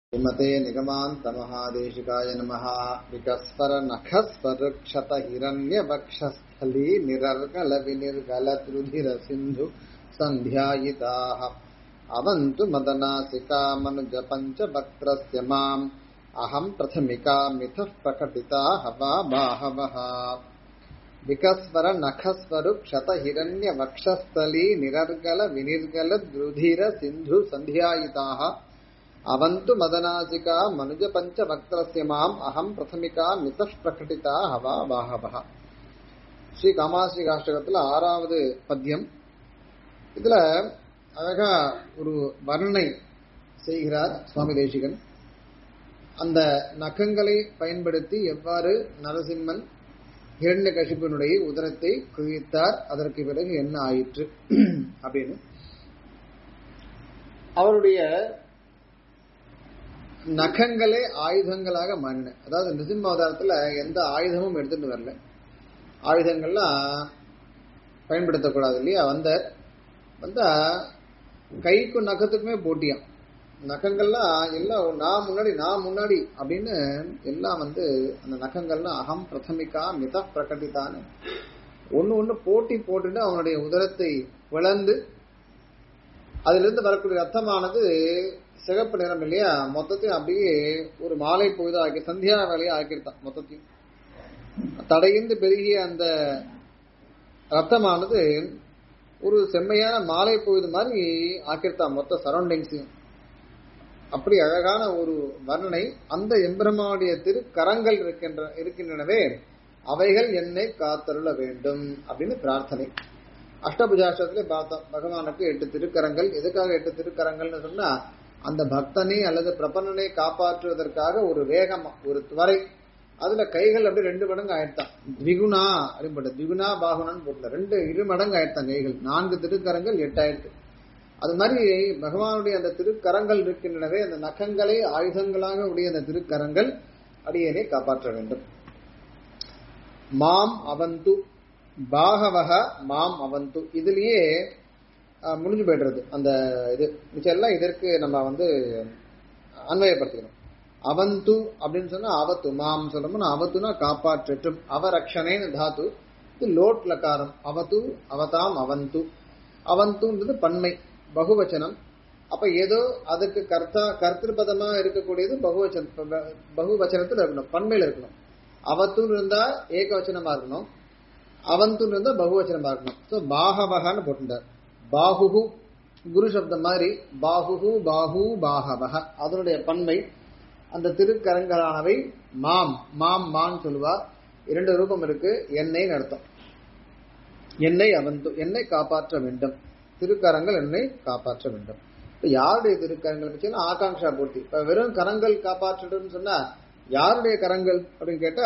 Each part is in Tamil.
श्रीमते निगमान्तमहादेशिकाय नमः विकस्वरनखस्वरक्षतहिरण्यवक्षस्थली निरर्गलविनिर्गलत्रुधिरसिन्धु सन्ध्यायिताः अवन्तु मदनासिकामनुजपञ्चवक्त्रस्य माम् अहम् प्रथमिका मिथः प्रकटिता हवा बाहवः विकस्वर नखस्वरु क्षतहिरण्य वक्षस्थली निरर्गल विनिर्गल द्रुधिर सिन्धु सन्ध्यायिताः अवन्तु मदनासिका मनुज पञ्चवक्त्रस्य माम् अहम् பிரதமிகா மிதः பிரகட்டிதா ஹவா பாகவஹ ஸ்ரீ காமாஸ்ரீ காஷ்டகத்துல ஆறாவது பத்தியம் இதுல அழகா ஒரு வர்ணனை செய்கிறார் சுவாமி தேசிகன் அந்த நகங்களை பயன்படுத்தி எவ்வாறு நரசிம்மன் இரண்ய கசிப்பனுடைய உதரத்தை குவித்தார் அதற்கு பிறகு என்ன ஆயிற்று அப்படின்னு அவருடைய நகங்களே ஆயுதங்களாக மாறின அதாவது நிசிம்ம அவதாரத்துல எந்த ஆயுதமும் எடுத்துட்டு வரல ஆயுதங்கள்லாம் பயன்படுத்தக்கூடாது இல்லையா வந்த வந்தா கைக்கும் நகத்துக்குமே போட்டியாம் நகங்கள்லாம் எல்லாம் நான் முன்னாடி நான் முன்னாடி அப்படின்னு எல்லாம் வந்து அந்த நகங்கள்லாம் அகம் பிரதமிக்கா மித பிரகட்டித்தான்னு ஒன்னு ஒண்ணு போட்டி போட்டுட்டு அவனுடைய உதரத்தை விளந்து அதிலிருந்து வரக்கூடிய ரத்தமானது சிகப்பு நிறம் இல்லையா மொத்தத்தையும் அப்படியே ஒரு மாலை பொழுது ஆக்கி சந்தியா வேலையை ஆக்கியிருத்தான் மொத்தத்தையும் தடையிந்து பெருகிய அந்த ரத்தமானது ஒரு செம்மையான மாலை பொழுது மாதிரி ஆக்கியிருத்தான் மொத்த சரௌண்டிங்ஸையும் அப்படி அழகான ஒரு வர்ணனை அந்த எம்பெருமானுடைய திருக்கரங்கள் இருக்கின்ற இருக்கின்றனவே அவைகள் என்னை காத்தருள வேண்டும் அப்படின்னு பிரார்த்தனை அஷ்டபுஜாஷ்டத்துல பார்த்தோம் பகவானுக்கு எட்டு திருக்கரங்கள் எதுக்காக எட்டு திருக்கரங்கள்னு சொன்னா அந்த பக்தனை அல்லது பிரபன்னனை காப்பாற்றுவதற்காக ஒரு வேகம் ஒரு துவரை அதுல கைகள் அப்படி ரெண்டு மடங்கு ஆயிட்டான் திகுணா அப்படின்பட்ட திகுணா பாகுனான்னு போட்டல ரெண்டு இரு மடங்கு ஆயிட்டான் கைகள் நான்கு திருக்கரங்கள் எட்டாயிரத்து அது மாதிரி பகவானுடைய அந்த திருக்கரங்கள் இருக்கின்றனவே அந்த நகங்களை ஆயுதங்களாக உடைய அந்த திருக்கரங்கள் அடியனை காப்பாற்ற வேண்டும் மாம் அவந்து பாகவக மாம் அவந்து இதுலயே முடிஞ்சு போயிடுறது அந்த இது மிச்சம் எல்லாம் இதற்கு நம்ம வந்து அன்வயப்படுத்திக்கணும் அவந்து அப்படின்னு சொன்னா அவத்து மாம் சொல்றோம்னா அவத்துனா காப்பாற்றட்டும் அவரக்ஷனேன்னு தாத்து இது லோட் லக்காரம் அவத்து அவதாம் அவந்து அவந்துன்றது பன்மை பகுவச்சனம் அப்ப ஏதோ அதுக்கு கர்த்தா கர்த்திருப்பதமா இருக்கக்கூடியது பகுவச்சன பகுவச்சனத்துல இருக்கணும் பன்மையில இருக்கணும் அவத்துன்னு இருந்தா ஏகவச்சனமா இருக்கணும் அவந்துன்னு இருந்தா பகுவச்சனமா இருக்கணும் ஸோ பாகவகான்னு போட்டுட்டார் பாகுகு குரு சப்தம் மாதிரி பாகுகு பாகு பாகவக அதனுடைய பன்மை அந்த திருக்கரங்களானவை மாம் மாம் மான் சொல்லுவா இரண்டு ரூபம் இருக்கு என்னை அர்த்தம் என்னை அவந்து என்னை காப்பாற்ற வேண்டும் திருக்கரங்கள் என்னை காப்பாற்ற வேண்டும் இப்ப யாருடைய திருக்கரங்கள் பற்றினா ஆகாங்ஷா பூர்த்தி இப்ப வெறும் கரங்கள் காப்பாற்றணும்னு சொன்னா யாருடைய கரங்கள் அப்படின்னு கேட்டா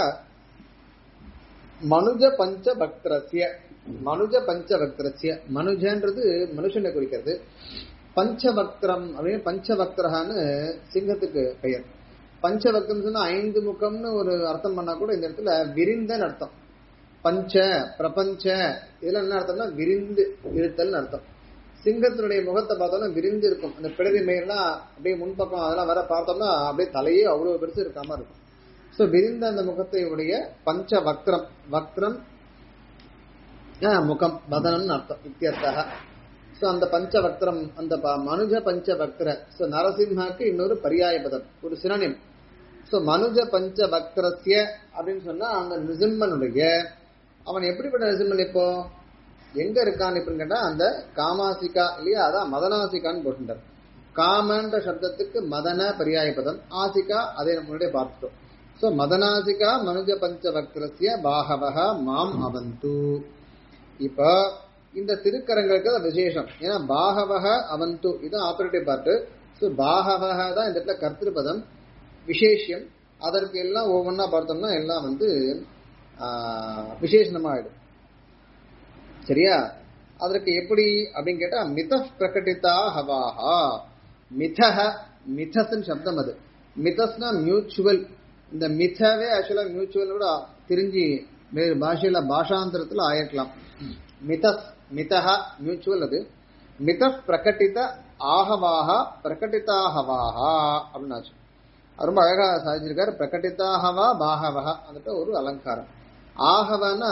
மனுஜ பஞ்ச பக்தரசிய மனுஜ பஞ்ச பக்தரசிய மனுஜன்றது மனுஷனை குறிக்கிறது பஞ்சபக்திரம் அப்படின்னு பஞ்சபக்தரகான்னு சிங்கத்துக்கு பெயர் பஞ்சபக்தம் சொன்னா ஐந்து முகம்னு ஒரு அர்த்தம் பண்ணா கூட இந்த இடத்துல விரிந்தன்னு அர்த்தம் பஞ்ச பிரபஞ்ச இதுல என்ன அர்த்தம்னா விரிந்து இருத்தல்னு அர்த்தம் சிங்கத்தினுடைய முகத்தை பார்த்தோம்னா விரிந்து இருக்கும் அந்த பிடரி மயிரெல்லாம் அப்படியே முன்பக்கம் அதெல்லாம் வர பார்த்தோம்னா அப்படியே தலையே அவ்வளவு பெருசு இருக்காம இருக்கும் சோ விரிந்த அந்த முகத்தை உடைய பஞ்ச வக்ரம் வக்ரம் முகம் வதனம்னு அர்த்தம் வித்தியர்த்தாக சோ அந்த பஞ்ச வக்திரம் அந்த மனுஜ பஞ்ச வக்திர சோ நரசிம்மாக்கு இன்னொரு பரியாய பதம் ஒரு சினனிம் சோ மனுஜ பஞ்ச வக்திரஸ்ய அப்படின்னு சொன்னா அந்த நிசிம்மனுடைய அவன் எப்படிப்பட்ட நிசிம்மன் இப்போ எங்க இருக்கான் இப்படின்னு கேட்டா அந்த காமாசிகா இல்லையா அதான் மதனாசிகான்னு போட்டுட்டார் காமன்ற சப்தத்துக்கு மதன பரியாய பதம் ஆசிகா அதை நம்மளுடைய பார்த்துட்டோம் சோ மதனாசிகா மனுஜ பஞ்ச வக்திரஸ்ய பாகவக மாம் அவந்து இப்ப இந்த திருக்கரங்களுக்கு விசேஷம் ஏன்னா பாகவக அவந்து இது ஆபரேட்டிவ் பார்ட் ஸோ பாகவக தான் இந்த இடத்துல கர்த்திருப்பதம் விசேஷம் அதற்கு எல்லாம் ஒவ்வொன்றா பார்த்தோம்னா எல்லாம் வந்து விசேஷமாயிடும் சரியா அதற்கு எப்படி அப்படின்னு கேட்டா மித பிரகட்டிதா ஹவாஹா மிதஹ மிதஸ்ன்னு சப்தம் அது மிதஸ்னா மியூச்சுவல் இந்த மிதவே ஆக்சுவலா மியூச்சுவல் கூட தெரிஞ்சு வேறு பாஷையில பாஷாந்தரத்துல ஆயிருக்கலாம் மிதஸ் மிதஹ மியூச்சுவல் அது மித பிரகட்டித ஆகவாக பிரகட்டிதாகவாக அப்படின்னாச்சு அது ரொம்ப அழகா சாதிச்சிருக்காரு பிரகட்டிதாகவா பாகவா அதுக்கு ஒரு அலங்காரம் ஆகவனா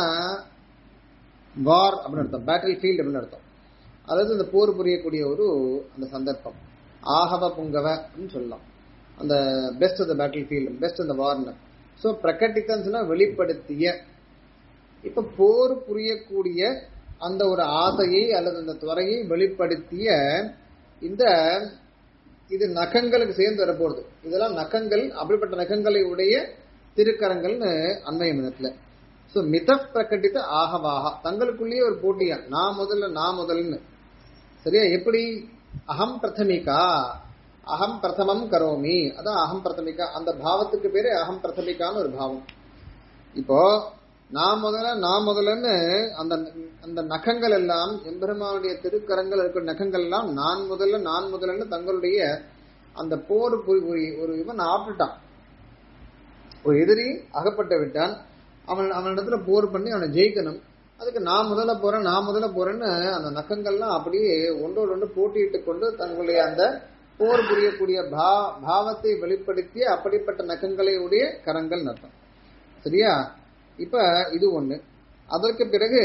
வார் அப்படின்னு அர்த்தம் பேட்டில் ஃபீல்டு அப்படின்னு அர்த்தம் அதாவது இந்த போர் புரியக்கூடிய ஒரு அந்த சந்தர்ப்பம் ஆகவ புங்கவ அப்படின்னு சொல்லலாம் அந்த best of the battlefield best இந்த வார்னர் ஸோ பிரகட்டித்தன்னு சொன்னா வெளிப்படுத்திய இப்ப போர் புரியக்கூடிய அந்த ஒரு ஆசையை அல்லது அந்த துறையை வெளிப்படுத்திய இந்த இது நகங்களுக்கு சேர்ந்து வரப்போகுது இதெல்லாம் நகங்கள் அப்படிப்பட்ட நகங்களை உடைய திருக்கரங்கள்னு அன்மயம் இடத்துல ஸோ மித பிரகட்டித்த ஆகவாக தங்களுக்குள்ளேயே ஒரு போட்டியா நான் முதல்ல நான் முதல்னு சரியா எப்படி அகம் பிரதமிகா அகம் பிரதமம் கரோமி அதான் அகம் பிரதமிகா அந்த பாவத்துக்கு பேரு அகம் பிரதமிகான்னு ஒரு பாவம் இப்போ நான் முதல்ல நான் முதல்லன்னு அந்த அந்த நகங்கள் எல்லாம் எம்பெருமானுடைய திருக்கரங்கள் இருக்கிற நகங்கள் எல்லாம் நான் முதல்ல நான் முதல்லன்னு தங்களுடைய அந்த போர் புரி- புரி- ஒரு இவன் ஆப்பிட்டான் ஒரு எதிரி அகப்பட்டு விட்டான் அவன் அவனிடத்துல போர் பண்ணி அவனை ஜெயிக்கணும் அதுக்கு நான் முதல்ல போறேன் நான் முதல்ல போறேன்னு அந்த நகங்கள்லாம் அப்படியே ஒன்றோடு ஒன்று போட்டியிட்டு கொண்டு தங்களுடைய அந்த போர் புரியக்கூடிய பா பாவத்தை வெளிப்படுத்திய அப்படிப்பட்ட நகங்களை உடைய கரங்கள் நட்டம் சரியா இப்ப இது ஒண்ணு அதற்கு பிறகு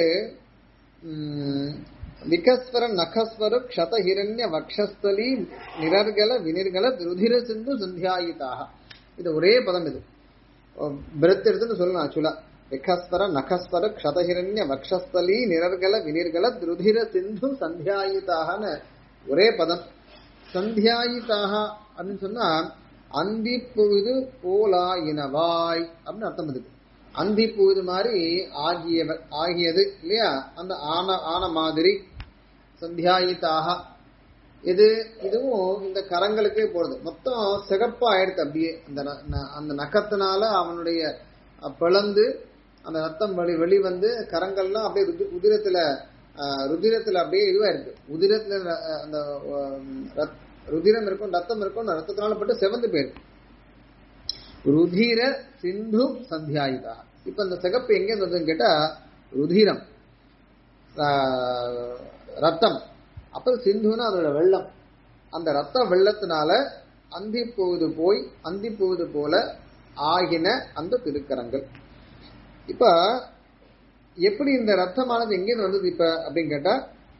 ம், விகஸ்வர நகஸ்வர க்ஷத ஹிரண்ய வக்ஷஸ்தலி நிரர்கல வினிர்கல ருதிர சிந்து சந்தியாயிதாக இது ஒரே பதம் இது பிரெத் எடுத்துன்னு சொல்லலாம் ஆக்சுவலா விகஸ்வர நகஸ்வர க்ஷதஹிரண்ய வக்ஷஸ்தலி நிரர்கல வினிர்கல ருதிர சிந்து சந்தியாயிதாகன்னு ஒரே பதம் சந்தியாயிதாக அப்படின்னு சொன்னா அந்தி பொழுது போலாயினவாய் அப்படின்னு அர்த்தம் இதுக்கு அந்தி பொழுது மாதிரி ஆகியவ ஆகியது இல்லையா அந்த ஆன ஆன மாதிரி சந்தியாயிதாக இது இதுவும் இந்த கரங்களுக்கே போறது மொத்தம் சிகப்பா ஆயிடுது அப்படியே அந்த ந- ந- அந்த நக்கத்தினால அவனுடைய அஹ், பிளந்து அந்த ரத்தம் வெளி வெளிவந்து கரங்கள்லாம் அப்படியே ருதி- உதிரத்துல அஹ், ருதிரத்துல அப்படியே இதுவா இருக்கு உதிரத்துல அஹ், அந்த உம், ரத்- ருதிரம் இருக்கும் ரத்தம் இருக்கும் அந்த ரத்தத்தினால பட்டு செவந்து போயிருக்கு ருதிர சிந்து சந்தியாயுதா இப்ப இந்த சிகப்பு எங்க இருந்ததுன்னு கேட்டா ருதிரம் ஆஹ், ரத்தம் அப்ப சிந்துன்னா அதோட வெள்ளம் அந்த ரத்த வெள்ளத்தினால அந்தி போவது போய் அந்தி போவது போல ஆகின அந்த திருக்கரங்கள் இப்ப எப்படி இந்த ரத்தமானது எங்கேருந்து வந்தது இப்ப அப்படின்னு கேட்டா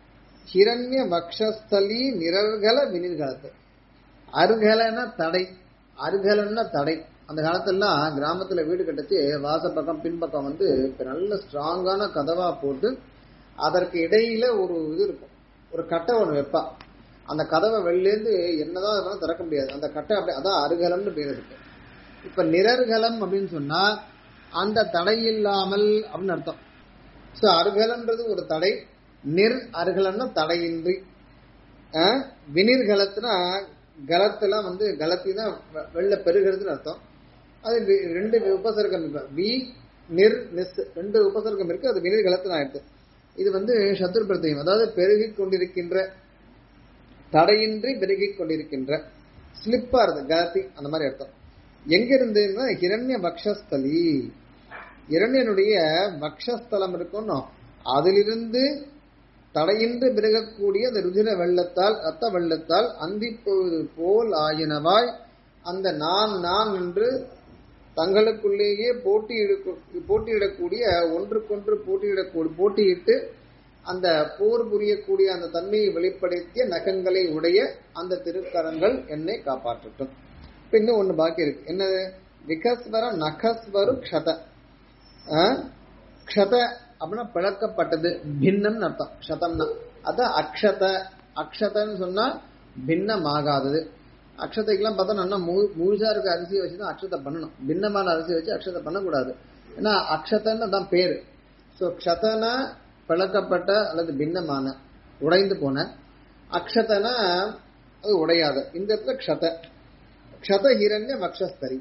ஹிரண்ய வக்ஷஸ்தலி நிரர்கல வினிர்கலத்து அருகலன்னா தடை அருகலன்னா தடை அந்த காலத்துலலாம் கிராமத்துல வீடு கட்டுச்சு வாசப்பக்கம் பின்பக்கம் வந்து இப்ப நல்ல ஸ்ட்ராங்கான கதவா போட்டு அதற்கு இடையில ஒரு இது இருக்கும் ஒரு கட்டை ஒன்று வைப்பா அந்த கதவை வெளிலேருந்து என்னதான் இருந்தாலும் திறக்க முடியாது அந்த கட்டை அப்படி அதான் அருகலம்னு பேர் இருக்கு இப்ப நிரர்கலம் அப்படின்னு சொன்னா அந்த தடை இல்லாமல் அப்படின்னு அர்த்தம் ஸோ அருகலன்றது ஒரு தடை நிர் அருகலன்னா தடையின்றி அஹ், வினிர்கலத்துனா கலத்துல வந்து கலத்தினா வெ- வெள்ள பெருகிறதுன்னு அர்த்தம் அது வி- ரெண்டு உபசர்க்கம் இருக்கு வி நிர் நிஸ் ரெண்டு உபசர்க்கம் இருக்கு அது வினிர் கலத்துல ஆயிடுது இது வந்து சத்துரு பிரத்தியம் அதாவது பெருகிக் கொண்டிருக்கின்ற தடையின்றி பெருகிக் கொண்டிருக்கின்ற ஸ்லிப்பா இருக்கு கலத்தி அந்த மாதிரி அர்த்தம் எங்க இருந்துன்னா ஹிரண்ய பக்ஷஸ்தலி இரண்யனுடைய வக்ஷஸ்தலம் இருக்கும்னோ அதிலிருந்து தடையின்றி பிறகக்கூடிய அந்த ருதிர வெள்ளத்தால் ரத்த வெள்ளத்தால் அந்திப்பொழுது போல் ஆயினவாய் அந்த நான் நான் என்று தங்களுக்குள்ளேயே போட்டியிட போட்டியிடக்கூடிய ஒன்றுக்கொன்று போட்டியிடக்கூடிய போட்டியிட்டு அந்த போர் புரியக்கூடிய அந்த தன்மையை வெளிப்படுத்திய நகங்களை உடைய அந்த திருக்கரங்கள் என்னை காப்பாற்றட்டும் இப்ப இன்னும் ஒண்ணு பாக்கி இருக்கு என்னது விகஸ்வர நகஸ்வரு க்ஷத ஆஹ், க்ஷத அப்படின்னா பிளக்கப்பட்டது பின்னம்னு அர்த்தம் க்ஷதம்னா அதான் அக்ஷத அக்ஷதன்னு சொன்னா பின்னமாகாதது அக்ஷதைக்கெல்லாம் பார்த்தா நல்லா முழு முழுசா இருக்க அரிசியை வச்சு தான் அக்ஷதை பண்ணணும் பின்னமான அரிசியை வச்சு அக்ஷதை பண்ணக்கூடாது ஏன்னா அக்ஷதன்னு தான் பேரு ஸோ க்ஷதனா பிளக்கப்பட்ட அல்லது பின்னமான உடைந்து போன அக்ஷதனா அது உடையாத இந்த இடத்துல க்ஷத க்ஷத ஹிரண்ய வக்ஷஸ்தரி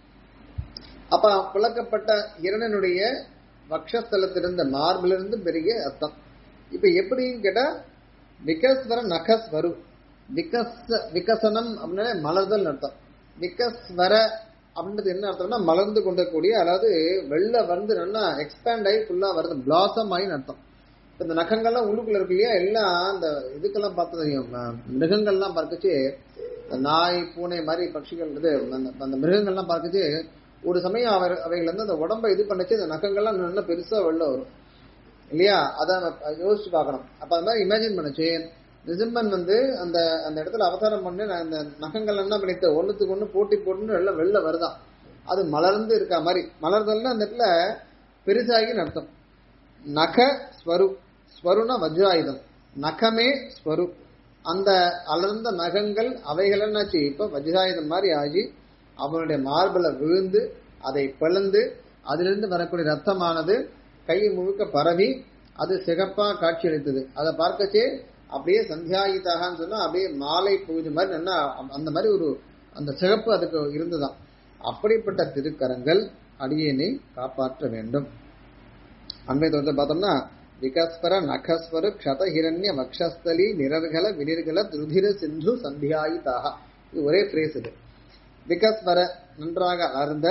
அப்ப பிளக்கப்பட்ட இரண்டனுடைய வக்ஷஸ்தலத்திலிருந்த மார்பிலிருந்து பெரிய அர்த்தம் இப்ப எப்படின்னு கேட்டா விகஸ்வர நகஸ்வரு விகச விகசனம் அப்படின்னா மலர்தல் அர்த்தம் விகஸ்வர அப்படின்றது என்ன அர்த்தம்னா மலர்ந்து கொண்டிருக்கக்கூடிய அதாவது வெளில வந்து நல்லா எக்ஸ்பேண்ட் ஆகி ஃபுல்லா வருது பிளாசம் ஆகின்னு அர்த்தம் இப்ப இந்த நகங்கள்லாம் உள்ளுக்குள்ள இருக்கு இல்லையா எல்லாம் இந்த இதுக்கெல்லாம் பார்த்து தெரியும் அஹ் மிருகங்கள்லாம் பார்த்துச்சு இந்த நாய் பூனை மாதிரி பட்சிகள் இது அந்த அந்த மிருகங்கள்லாம் பார்க்குது ஒரு சமயம் அவர் அவைகள் வந்து அந்த உடம்பை இது பண்ணிச்சு அந்த நகங்கள்லாம் நல்லா பெருசா வெளில வரும் இல்லையா அதை நம்ம யோசிச்சு பார்க்கணும் அப்ப அது மாதிரி இமேஜின் பண்ணுச்சு நிசிம்மன் வந்து அந்த அந்த இடத்துல அவதாரம் பண்ணி நான் அந்த நகங்கள் என்ன பண்ணிட்டு ஒண்ணுத்துக்கு ஒண்ணு போட்டி போட்டுன்னு எல்லாம் வெளில வருதான் அது மலர்ந்து இருக்கா மாதிரி மலர்தல்னா அந்த இடத்துல பெருசாகி அர்த்தம் நக ஸ்வரு ஸ்வருனா வஜ்ராயுதம் நகமே ஸ்வரு அந்த அலர்ந்த நகங்கள் அவைகள் என்னாச்சு இப்ப வஜ்ராயுதம் மாதிரி ஆகி அவனுடைய மார்பில விழுந்து அதை பிளந்து அதிலிருந்து வரக்கூடிய ரத்தமானது கை முழுக்க பரவி அது சிகப்பா காட்சியளித்தது அதை பார்க்கச்சே அப்படியே சந்தியாயிதாகன்னு சொன்னா அப்படியே மாலை பூஜை மாதிரி நல்லா அந்த மாதிரி ஒரு அந்த சிகப்பு அதுக்கு இருந்துதான் அப்படிப்பட்ட திருக்கரங்கள் அடியேனை காப்பாற்ற வேண்டும் அண்மையத்தை பார்த்தோம்னா விகஸ்வர நகஸ்வர க்ஷத ஹிரண்ய வக்ஷஸ்தலி நிரர்கல வினிர்கல திருதிர சிந்து சந்தியாயிதாக இது ஒரே பிரேஸ் இது விகஸ்வர நன்றாக அலர்ந்த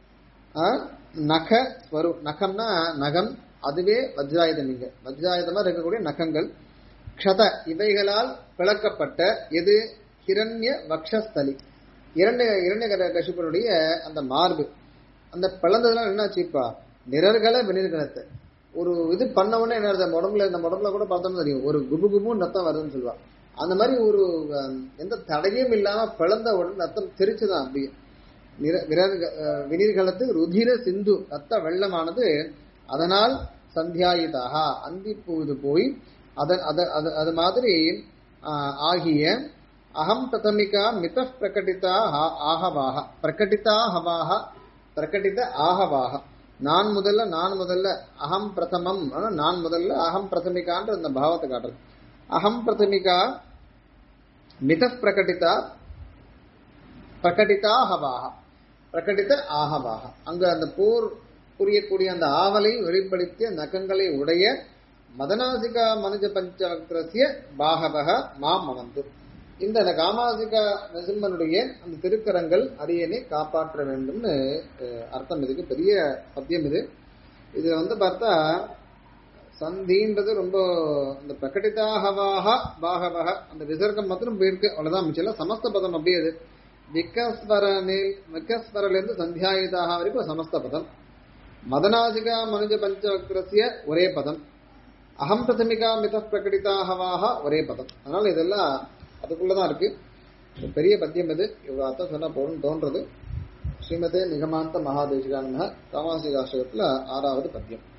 நக ஸ்வரு நகம்னா நகம் அதுவே வஜ்ராயுதம் இங்க வஜ்ராயுதமா இருக்கக்கூடிய நகங்கள் க்ஷத இவைகளால் பிளக்கப்பட்ட எது ஹிரண்ய வக்ஷஸ்தலி இரண்டு இரண்ய கசிப்பனுடைய அந்த மார்பு அந்த பிளந்ததுனால என்னாச்சுப்பா நிரர்கல வினிர்கலத்தை ஒரு இது பண்ண உடனே என்ன நம்ம உடம்புல நம்ம உடம்புல கூட பார்த்தோம்னு தெரியும் ஒரு குபு குபுன்னு ரத்தம் வருதுன்னு சொல்லுவா அந்த மாதிரி ஒரு எந்த தடையும் இல்லாம பிளந்த உடனே ரத்தம் தெரிச்சுதான் அப்படியே வினிர்களத்து ருதிர சிந்து ரத்த வெள்ளமானது அதனால் சந்தியாயிதாக அந்தி பொழுது போய் அதன் அது மாதிரி ஆகிய அகம் பிரதமிகா மித பிரகட்டிதா ஆகவாக பிரகட்டிதா ஹவாக பிரகட்டித ஆகவாக நான் முதல்ல நான் முதல்ல அகம் பிரதமம் நான் முதல்ல அகம் பிரதமிகான்ற அந்த பாவத்தை காட்டுறது அகம் பிரதமிகா மித பிரகட்டிதா பிரகட்டிதா ஹவாக பிரகட்டித்த ஆகவாக அங்க அந்த போர் புரியக்கூடிய அந்த ஆவலை வெளிப்படுத்திய நகங்களை உடைய மதனாசிகா மனுஜ பஞ்சவக்ரசிய பாகவக மாம் அமந்து இந்த காமாசிகா நரசிம்மனுடைய அந்த திருக்கரங்கள் அரியனை காப்பாற்ற வேண்டும்னு அர்த்தம் இதுக்கு பெரிய பத்தியம் இது இது வந்து பார்த்தா சந்தின்றது ரொம்ப இந்த பிரகடிதாகவாக பாகவக அந்த விசர்க்கம் மாத்திரம் போயிருக்கு அவ்வளவுதான் மிச்சம் சமஸ்த பதம் அப்படியே அது விக்கஸ்வரனில் விக்கஸ்வரிலிருந்து சந்தியாயுதாக வரைக்கும் சமஸ்த பதம் மதனாசிகா மனுஜ பஞ்சவக்ரசிய ஒரே பதம் அகம் பிரதமிகா மித பிரகடிதாகவாக ஒரே பதம் அதனால இதெல்லாம் அதுக்குள்ளதான் இருக்கு பெரிய பத்தியம் இது இவ்வளவு அர்த்தம் சொன்னா போகணும்னு தோன்றது ஸ்ரீமதே நிகமாந்த மகாதேசிகானந்த காமாசிகாஷ்டகத்துல ஆறாவது பத்தியம்